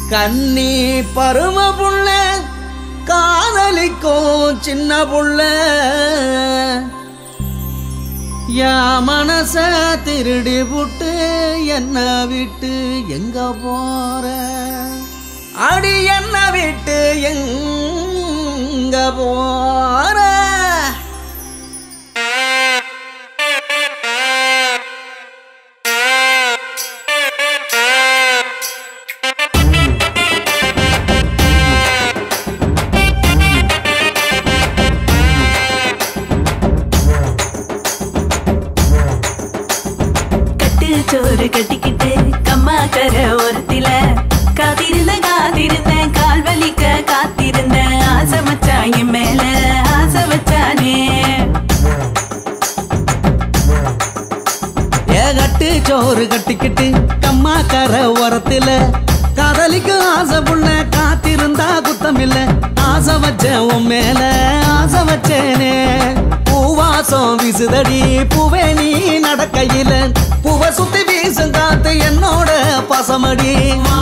கண்ணி பரும புள்ள காதலிக்கும் சின்ன புள்ள யா மனச திருடி புட்டு என்ன விட்டு எங்க போற அடி என்ன விட்டு எங்க போற கட்டு சோறு கட்டிக்கிட்டு கம்மா கர ஓரத்தில காத்திருந்த காத்திருந்த கால் வலிக்க காத்திருந்த ஆசை மச்சான் என் மேல ஆசை வச்சானே ஏகட்டு சோறு கட்டிக்கிட்டு கம்மா கர ஓரத்துல காதலிக்கு ஆசை புள்ள காத்திருந்தா குத்தம் இல்ல ஆசை வச்சேன் உன் மேல ஆசை வச்சேனே பூவாசம் வீசுதடி பூவே நீ நடக்கையில பூவை சுத்தி வீசும் காத்து என்னோட பசமடி